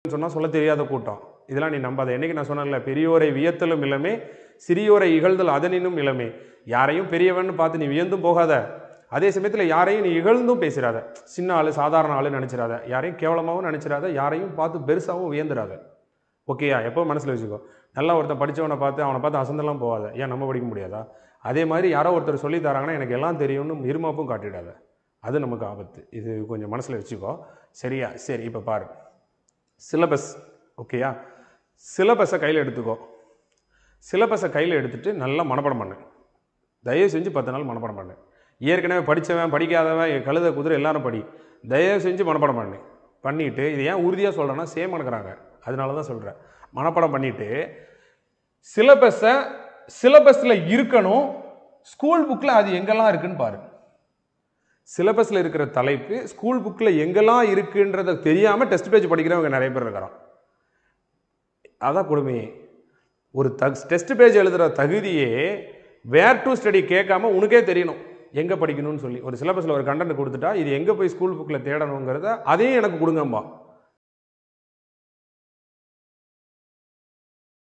சொன்னால் சொல்ல தெரியாத கூட்டம் இதெல்லாம் நீ நம்பாத என்னைக்கு நான் சொன்னேன்ல பெரியோரை வியத்தலும் இளமே சிறியோரை இகழ்தல் அதனினும் இளமே யாரையும் பெரியவன்னு பார்த்து நீ வியந்தும் போகாத அதே சமயத்தில் யாரையும் நீ இகழ்ந்தும் பேசிடாத சின்ன ஆளு சாதாரண ஆளு நினச்சிடாத யாரையும் கேவலமாகவும் நினச்சிடாத யாரையும் பார்த்து பெருசாகவும் வியந்துடாத ஓகேயா எப்போ மனசில் வச்சுக்கோ நல்லா ஒருத்தன் படிச்சவனை பார்த்து அவனை பார்த்து அசந்தெல்லாம் போகாத ஏன் நம்ம படிக்க முடியாதா அதே மாதிரி யாரோ ஒருத்தர் சொல்லி தராங்கன்னா எனக்கு எல்லாம் தெரியும்னு இருமாப்பும் காட்டிடாத அது நமக்கு ஆபத்து இது கொஞ்சம் மனசில் வச்சுக்கோ சரியா சரி இப்போ பாரு சிலபஸ் ஓகேயா சிலபஸை கையில் எடுத்துக்கோ சிலபஸை கையில் எடுத்துட்டு நல்லா மனப்பாடம் பண்ணு தயவு செஞ்சு பத்து நாள் மனப்பாடம் பண்ணு ஏற்கனவே படித்தவன் படிக்காதவன் என் கழுத குதிரை எல்லாரும் படி தயவு செஞ்சு மனப்பாடம் பண்ணு பண்ணிட்டு இது ஏன் உறுதியாக சொல்கிறேன்னா சேம் மணக்கிறாங்க அதனால தான் சொல்கிறேன் மனப்பாடம் பண்ணிட்டு சிலபஸை சிலபஸில் இருக்கணும் ஸ்கூல் புக்கில் அது எங்கெல்லாம் இருக்குன்னு பாரு சிலபஸில் இருக்கிற தலைப்பு ஸ்கூல் புக்கில் எங்கெல்லாம் இருக்குன்றத தெரியாமல் டெஸ்ட் பேஜ் படிக்கிறவங்க நிறைய பேர் இருக்கிறான் அதான் கொடுமையே ஒரு தக் டெஸ்ட் பேஜ் எழுதுகிற தகுதியே வேர் டு ஸ்டடி கேட்காம உனக்கே தெரியணும் எங்கே படிக்கணும்னு சொல்லி ஒரு சிலபஸில் ஒரு கண்டென்ட் கொடுத்துட்டா இது எங்கே போய் ஸ்கூல் புக்கில் தேடணுங்கிறத அதையும் எனக்கு கொடுங்கம்பா